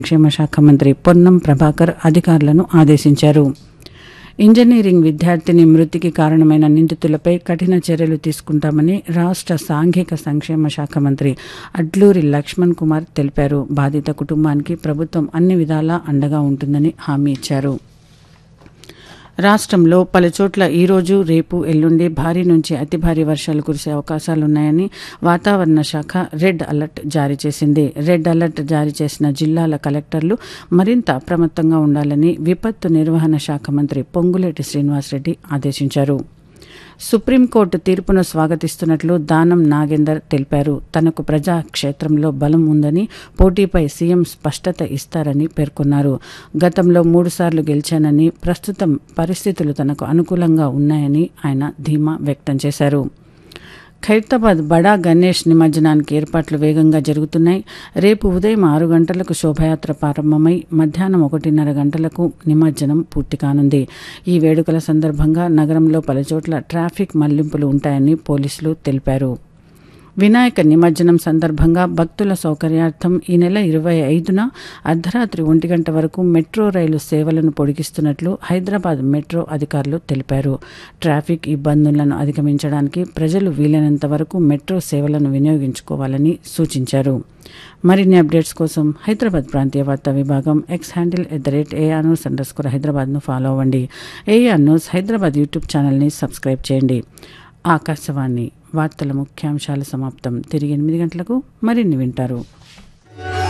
సంక్షేమ శాఖ మంత్రి పొన్నం ప్రభాకర్ అధికారులను ఆదేశించారు ఇంజనీరింగ్ విద్యార్థిని మృతికి కారణమైన నిందితులపై కఠిన చర్యలు తీసుకుంటామని రాష్ట్ర సాంఘిక సంక్షేమ శాఖ మంత్రి అడ్లూరి లక్ష్మణ్ కుమార్ తెలిపారు బాధిత కుటుంబానికి ప్రభుత్వం అన్ని విధాలా అండగా ఉంటుందని హామీ ఇచ్చారు రాష్ట్రంలో పలుచోట్ల ఈరోజు రేపు ఎల్లుండి భారీ నుంచి అతి భారీ వర్షాలు కురిసే అవకాశాలున్నాయని వాతావరణ శాఖ రెడ్ అలర్ట్ జారీ చేసింది రెడ్ అలర్ట్ జారీ చేసిన జిల్లాల కలెక్టర్లు మరింత అప్రమత్తంగా ఉండాలని విపత్తు నిర్వహణ శాఖ మంత్రి పొంగులేటి శ్రీనివాసరెడ్డి ఆదేశించారు సుప్రీంకోర్టు తీర్పును స్వాగతిస్తున్నట్లు దానం నాగేందర్ తెలిపారు తనకు ప్రజాక్షేత్రంలో బలం ఉందని పోటీపై సీఎం స్పష్టత ఇస్తారని పేర్కొన్నారు గతంలో మూడుసార్లు గెలిచానని ప్రస్తుతం పరిస్థితులు తనకు అనుకూలంగా ఉన్నాయని ఆయన ధీమా వ్యక్తం చేశారు ఖైరతాబాద్ బడా గణేష్ నిమజ్జనానికి ఏర్పాట్లు వేగంగా జరుగుతున్నాయి రేపు ఉదయం ఆరు గంటలకు శోభయాత్ర ప్రారంభమై మధ్యాహ్నం ఒకటిన్నర గంటలకు నిమజ్జనం పూర్తి కానుంది ఈ వేడుకల సందర్భంగా నగరంలో పలుచోట్ల ట్రాఫిక్ మళ్లింపులు ఉంటాయని పోలీసులు తెలిపారు వినాయక నిమజ్జనం సందర్భంగా భక్తుల సౌకర్యార్థం ఈ నెల ఇరవై ఐదున అర్ధరాత్రి ఒంటి గంట వరకు మెట్రో రైలు సేవలను పొడిగిస్తున్నట్లు హైదరాబాద్ మెట్రో అధికారులు తెలిపారు ట్రాఫిక్ ఇబ్బందులను అధిగమించడానికి ప్రజలు వీలైనంత వరకు మెట్రో సేవలను వినియోగించుకోవాలని సూచించారు మరిన్ని అప్డేట్స్ కోసం హైదరాబాద్ ప్రాంతీయ వార్తా విభాగం X handle at the rate AIR news underscore స్కోర్ హైదరాబాద్ను ఫాలో అవ్వండి ఏఆర్ న్యూస్ హైదరాబాద్ యూట్యూబ్ ఛానల్ని సబ్స్క్రైబ్ చేయండి ఆకాశవాణి వార్తల ముఖ్యాంశాలు సమాప్తం తిరిగి ఎనిమిది గంటలకు మరిన్ని వింటారు